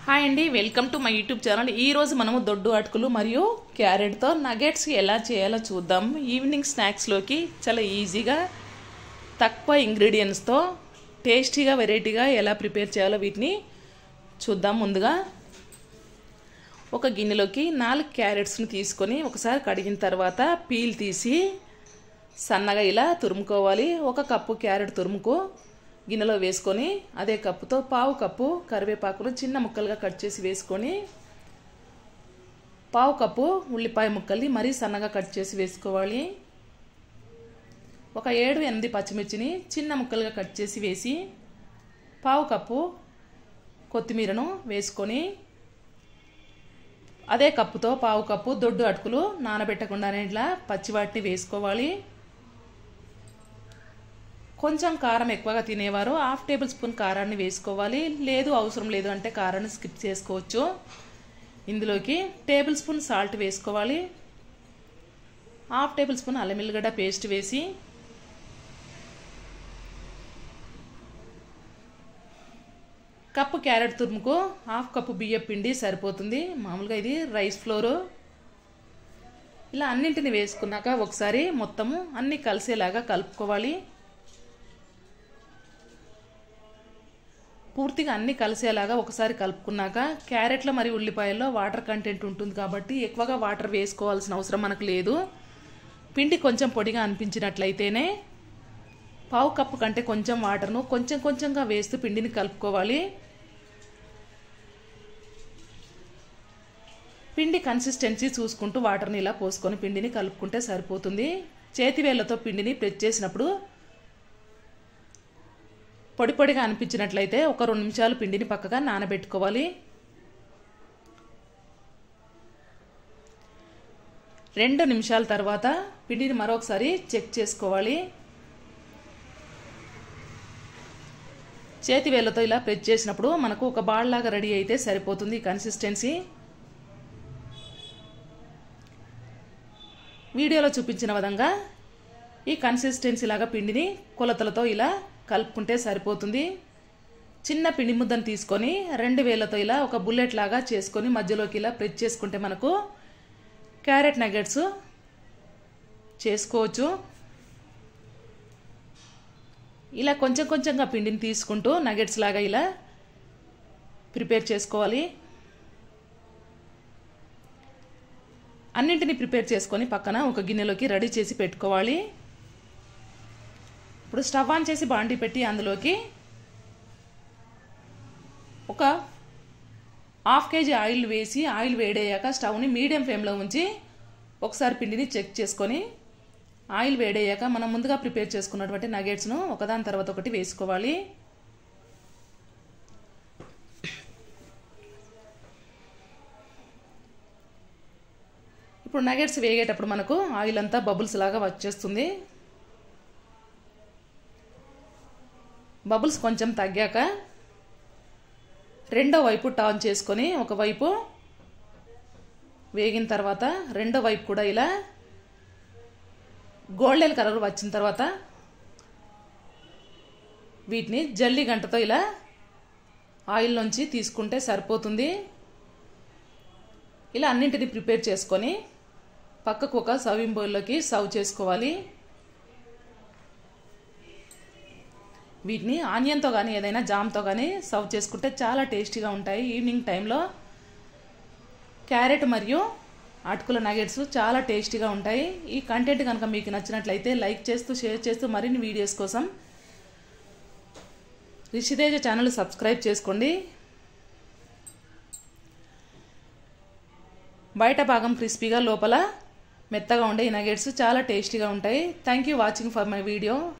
hi అండి welcome to my YouTube channel ఈ రోజు మనము దొడ్డు అటుకులు మరియు క్యారెట్తో నగెట్స్ ఎలా చేయాలో చూద్దాం ఈవినింగ్ స్నాక్స్లోకి చాలా ఈజీగా తక్కువ ఇంగ్రీడియంట్స్తో టేస్టీగా వెరైటీగా ఎలా ప్రిపేర్ చేయాలో వీటిని చూద్దాం ముందుగా ఒక గిన్నెలోకి నాలుగు క్యారెట్స్ని తీసుకొని ఒకసారి కడిగిన తర్వాత పీల్ తీసి సన్నగా ఇలా తురుముకోవాలి ఒక కప్పు క్యారెట్ తురుముకు గిన్నెలో వేసుకొని అదే కప్పుతో పావు కప్పు కరివేపాకులు చిన్న ముక్కలుగా కట్ చేసి వేసుకొని పావు కప్పు ఉల్లిపాయ ముక్కల్ని మరీ సన్నగా కట్ చేసి వేసుకోవాలి ఒక ఏడు ఎనిమిది పచ్చిమిర్చిని చిన్న ముక్కలుగా కట్ చేసి వేసి పావు కప్పు కొత్తిమీరను వేసుకొని అదే కప్పుతో పావు కప్పు దొడ్డు అటుకులు నానబెట్టకుండానే ఇట్లా పచ్చివాటిని వేసుకోవాలి కొంచెం కారం ఎక్కువగా తినేవారు హాఫ్ టేబుల్ స్పూన్ కారాన్ని వేసుకోవాలి లేదు అవసరం లేదు అంటే కారాన్ని స్కిప్ చేసుకోవచ్చు ఇందులోకి టేబుల్ స్పూన్ సాల్ట్ వేసుకోవాలి హాఫ్ టేబుల్ స్పూన్ అల్లం ఎల్లిగడ్డ పేస్ట్ వేసి కప్పు క్యారెట్ తురుముకు హాఫ్ కప్పు బియ్యం పిండి సరిపోతుంది మామూలుగా ఇది రైస్ ఫ్లోరు ఇలా అన్నింటిని వేసుకున్నాక ఒకసారి మొత్తము అన్నీ కలిసేలాగా కలుపుకోవాలి పూర్తిగా అన్నీ కలిసేలాగా ఒకసారి కలుపుకున్నాక క్యారెట్లో మరియు ఉల్లిపాయల్లో వాటర్ కంటెంట్ ఉంటుంది కాబట్టి ఎక్కువగా వాటర్ వేసుకోవాల్సిన అవసరం మనకు లేదు పిండి కొంచెం పొడిగా అనిపించినట్లయితేనే పావు కప్పు కంటే కొంచెం వాటర్ను కొంచెం కొంచెంగా వేస్తూ పిండిని కలుపుకోవాలి పిండి కన్సిస్టెన్సీ చూసుకుంటూ వాటర్ని ఇలా పోసుకొని పిండిని కలుపుకుంటే సరిపోతుంది చేతివేళ్లతో పిండిని ప్రెస్ చేసినప్పుడు పొడి పొడిగా అనిపించినట్లయితే ఒక రెండు నిమిషాలు పిండిని పక్కగా నానబెట్టుకోవాలి రెండు నిమిషాల తర్వాత పిండిని మరొకసారి చెక్ చేసుకోవాలి చేతి వేళ్ళతో ఇలా ప్రెస్ చేసినప్పుడు మనకు ఒక బాల్ లాగా రెడీ అయితే సరిపోతుంది కన్సిస్టెన్సీ వీడియోలో చూపించిన విధంగా ఈ కన్సిస్టెన్సీ లాగా పిండిని కొలతలతో ఇలా కలుపుకుంటే సరిపోతుంది చిన్న పిండి ముద్దను తీసుకొని రెండు వేలతో ఇలా ఒక బుల్లెట్ లాగా చేసుకొని మధ్యలోకి ఇలా ప్రెస్ చేసుకుంటే మనకు క్యారెట్ నగెట్స్ చేసుకోవచ్చు ఇలా కొంచెం కొంచెంగా పిండిని తీసుకుంటూ నగెట్స్ లాగా ఇలా ప్రిపేర్ చేసుకోవాలి అన్నింటినీ ప్రిపేర్ చేసుకొని పక్కన ఒక గిన్నెలోకి రెడీ చేసి పెట్టుకోవాలి ఇప్పుడు స్టవ్ ఆన్ చేసి బాండీ పెట్టి అందులోకి ఒక హాఫ్ కేజీ ఆయిల్ వేసి ఆయిల్ వేడయ్యాక స్టవ్ని మీడియం ఫ్లేమ్లో ఉంచి ఒకసారి పిండిని చెక్ చేసుకొని ఆయిల్ వేడయ్యాక మనం ముందుగా ప్రిపేర్ చేసుకున్నటువంటి నగెట్స్ను ఒకదాని తర్వాత ఒకటి వేసుకోవాలి ఇప్పుడు నగెట్స్ వేగేటప్పుడు మనకు ఆయిల్ అంతా బబుల్స్ లాగా వచ్చేస్తుంది బబుల్స్ కొంచెం తగ్గాక రెండో వైపు టర్న్ చేసుకొని ఒకవైపు వేగిన తర్వాత రెండో వైపు కూడా ఇలా గోల్డెన్ కలర్ వచ్చిన తర్వాత వీటిని జల్లి గంటతో ఇలా ఆయిల్ నుంచి తీసుకుంటే సరిపోతుంది ఇలా అన్నింటిని ప్రిపేర్ చేసుకొని పక్కకు ఒక సర్వింగ్ బౌల్లోకి సర్వ్ చేసుకోవాలి వీటిని ఆనియన్తో కానీ ఏదైనా జామ్తో కానీ సర్వ్ చేసుకుంటే చాలా టేస్టీగా ఉంటాయి ఈవినింగ్ టైంలో క్యారెట్ మరియు అటుకుల నగెట్స్ చాలా టేస్టీగా ఉంటాయి ఈ కంటెంట్ కనుక మీకు నచ్చినట్లయితే లైక్ చేస్తూ షేర్ చేస్తూ మరిన్ని వీడియోస్ కోసం రిషితేజ ఛానల్ సబ్స్క్రైబ్ చేసుకోండి బయట భాగం క్రిస్పీగా లోపల మెత్తగా ఉండే ఈ నగెట్స్ చాలా టేస్టీగా ఉంటాయి thank you watching for my video